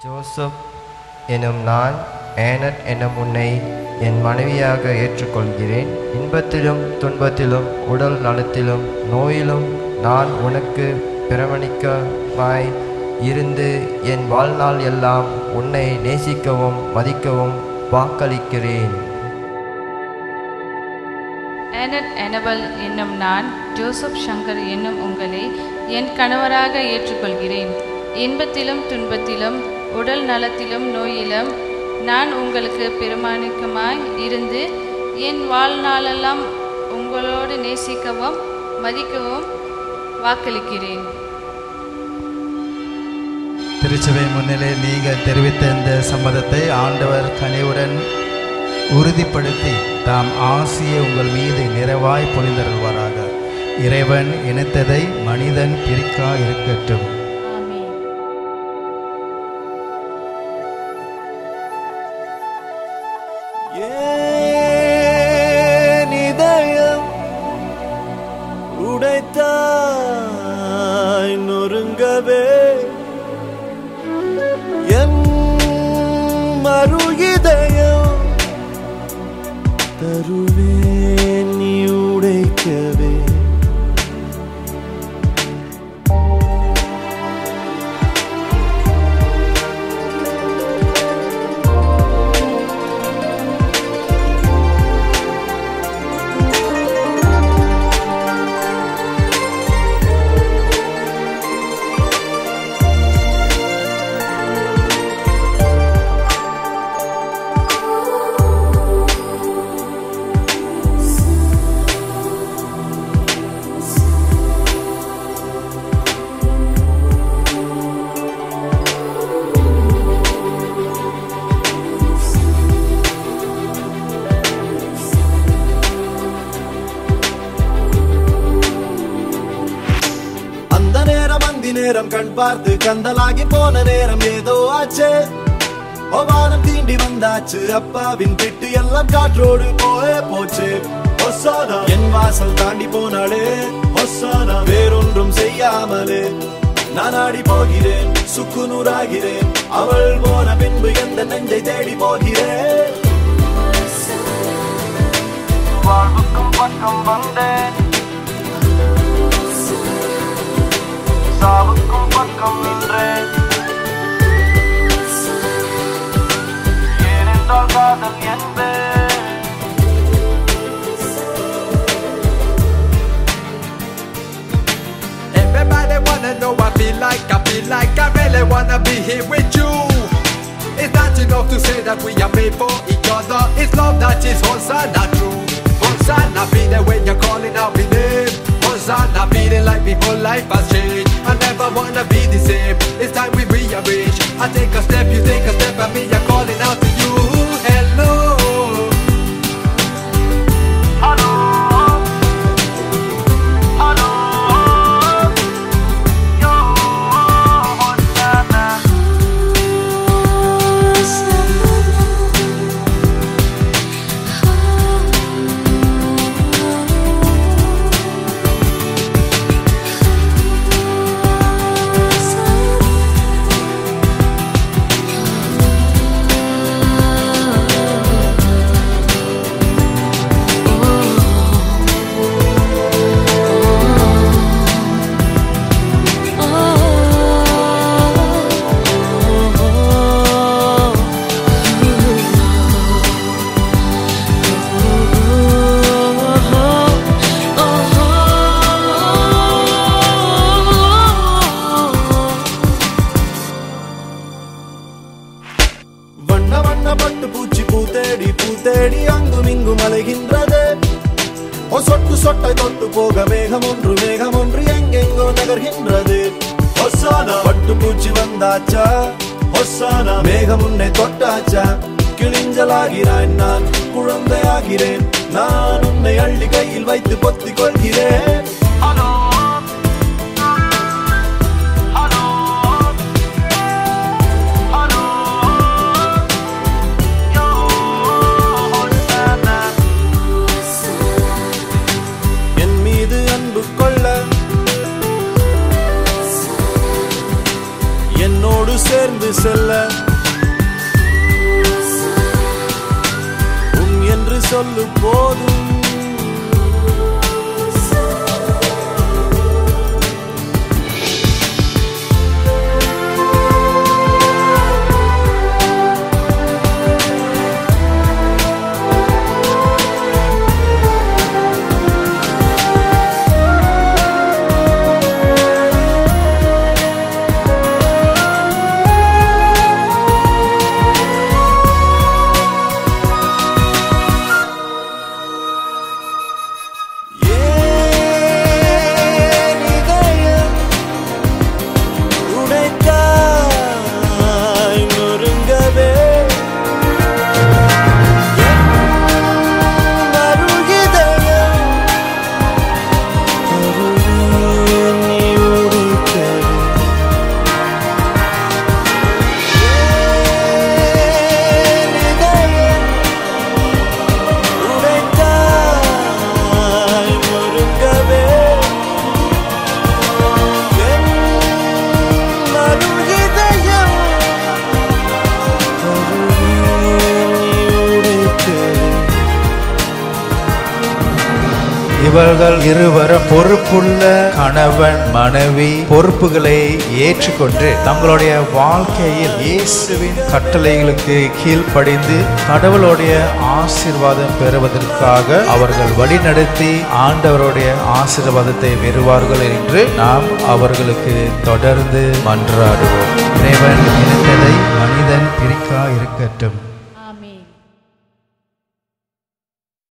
Joseph எனும் நான் ஏனட் எனும் உன்னை என் மனைவியாக ஏற்றுக்கொள்கிறேன் இன்பத்திலும் துன்பத்திலும் உடல் நலத்திலும் நோயிலும் நான் உனக்கு பிரமணிக்கமாய் இருந்து என் வாழ்நாள் எல்லாம் உன்னை நேசிக்கவும் மதிக்கவும் வாக்களிக்கிறேன் ஏனட் எனபல் என்னும் நான் ஜோசப் சங்கர் என்னும் உங்களை என் கணவராக ஏற்றுக்கொள்கிறேன் இன்பத்திலும் துன்பத்திலும் உடல் நலத்திலும் நோயிலும் நான் உங்களுக்கு பிரமாணிக்கமாய் இருந்து என் வாழ்நாளெல்லாம் உங்களோடு நேசிக்கவும் மதிக்கவும் வாக்களிக்கிறேன் திருச்சபை முன்னிலை நீங்கள் தெரிவித்த இந்த சம்மதத்தை ஆண்டவர் கனிவுடன் உறுதிப்படுத்தி தாம் ஆசியை உங்கள் மீது நிறைவாய் பொழிந்தருள்வாராக இறைவன் இணைத்ததை மனிதன் பிரிக்கா இருக்கட்டும் ஆமென் ஏன் இதயம் உடைத்தாய் நொறுங்கவே என் மறு இதயம் தருவேன் நீ உடைக்கவே அந்த நேரம் அந்தி நேரம் கண் பார்த்து கந்தலாகி போன நேரம் ஏதோ ஆச்சே வானம் தீண்டி வந்தாச்சு அப்பாவின் திட்டு எல்லாம் காற்றோடு போயே போச்சு ஒசானா என் வாசல் தாண்டி போனாளே ஒசானா வேறொன்றும் செய்யாமலே நான் ஆடி போகிறேன் சுக்கு நூறாகிறேன் அவள் போன பின்பு எந்த நெஞ்சை தேடி போகிறேன் வாழ்வுக்கும் பக்கம் வந்தேன் சாவுக்கும் பக்கம் நின்றேன் ஏனென்றால் காதல் என்பேன் Everybody wanna know I feel like, I feel like I really wanna be here with you. It's not enough to say that we are made for each other. It's love that is Hosanna true. Hosanna be there when you're calling out my name. Hosanna feeling like my whole life has changed. I never wanna be the same. It's time we rearrange. I take a step, you take a step, and me I'm calling out to you. Hello. Hello, hello, yo, Hosanna. வண்ண வண்ண பட்டு பூச்சி பூ தேடி பூ தேடி அங்கும் இங்கும் அலைகின்றது ஓ சொட்டு சொட்டை தொட்டு போக மேகம் ஒன்று மேகம் ஒன்று எங்கெங்கோ நகர்கின்றது ஒசானா பட்டு பூச்சி வந்தாச்சா ஒசானா மேகம் உன்னை தொட்டாச்சா கிழிஞ்சலாகிறான் நான் குழந்தையாகிறேன் நான் உன்னை அள்ளி கையில் வைத்து பொத்திக் கொள்கிறேன் ஹலோ ஹலோ ஹலோ யோ ஹோசானா என் மீது அன்பு கொள்ள என்னோடு சேர்ந்து என்று செல்ல உம் என்று சொல்லு போதும் ஏன் இதயம் உடைத்தாய் நொறுங்கவே என் மறுஇதயம் கருணை நீ உடைத்தது. ஏன் இதயம் உடைத்தாய் நொறுங்கவே என் மறுஇதயம் கருணை நீ உடைத்தது. இவர்கள் இருவரும் பொறுப்புள்ள கணவன் மனைவி பொறுப்புகளை ஏற்றுக்கொண்டு தங்களுடைய வாழ்க்கையில் இயேசுவின் கட்டளைகளுக்கு கீழ்ப்படிந்து கடவுளுடைய ஆசீர்வாதம் பெறுவதற்காக அவர்கள் வழிநடத்தி ஆண்டவருடைய ஆசீர்வாதத்தை பெறுவார்கள் என்று நாம் அவர்களுக்கு தொடர்ந்து மன்றாடுவோம் இறைவன் இணைத்ததை மனிதன் பிரிக்கா இருக்கட்டும்